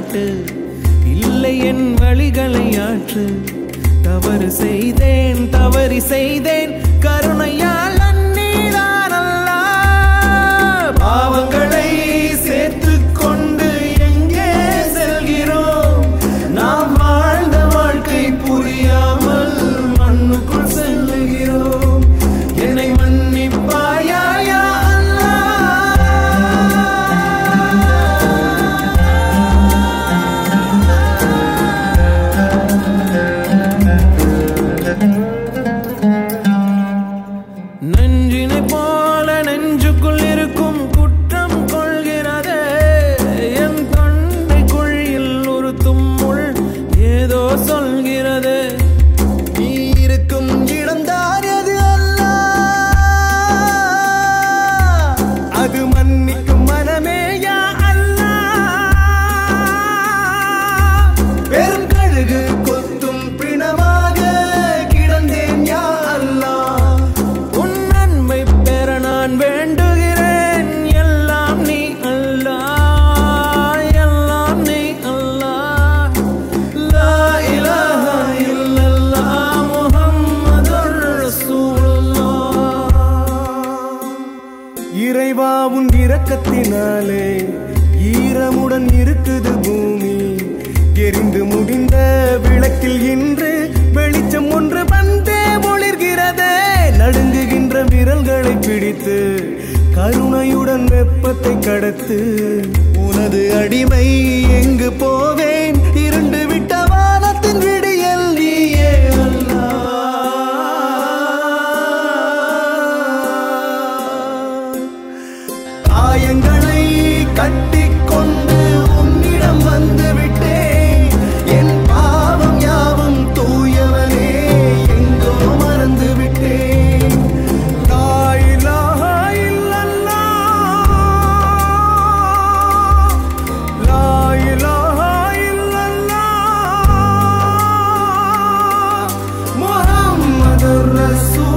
காட்டு இல்லை என் வழிகளை ஆற்று தவறு செய்தேன் தவறி செய்தேன் கருணையால் அந்நீதான் அல்லாஹ். பாவங்களை சேர்த்துக் கொண்டு எங்கே செல்கிறோம் நாம் வாழ்ந்த வாழ்க்கை புரியாமல் மண்ணுக்குள் செல்லுகிறோம் என்னை மன்னிப்பாயா யா அல்லாஹ்? நெஞ்சினை போல நெஞ்சுக்குள் இருக்கும் குற்றம் கொள்கிறதே என் தொண்டை குழியில் ஒரு தும்முள் ஏதோ சொல்கிறது நீ இருக்கும் இடம்தான் எது அல்ல அது மன்னிக்கும் மனமே யா அல்லாஹ் பெரும் கழுகு கொத்தும் பிணமாக கிடந்தேன் யா அல்லாஹ் உன் நன்மை பெற நான் வேண்டுகிறேன் எல்லாம் நீ அல்லாஹ் எல்லாம் நீ அல்லாஹ் லா இலாஹா இல்லல்லாஹ் முஹம்மதுர் ரசூலுல்லாஹ் இறைவா உன் இரக்கத்தினாலே ஈரமுடன் இருக்குது பூமி எரிந்து முடிந்த விளக்கில் இன்று வெளிச்சம் ஒன்று வந்தே ஒளிர்கிறதே நடுங்குகின்ற விரல்களை பிடித்து கருணையுடன் வெப்பத்தை கடத்து உனது அடிமை எங்கு போவேன் இருண்டு விட்ட வானத்தின் விடியல் நீயே அல்லாஹ் காயங்களை கட்டிக்கொண்டு உன்னிடம் வந்து விட்டேன் என் பாவம் யாவும் தூயவனே எங்கோ மறந்து விட்டேன் லா இலாஹா இல்லல்லாஹ். லா இலாஹா இல்லல்லாஹ். முஹம்மதுர் ரசூலுல்லாஹ்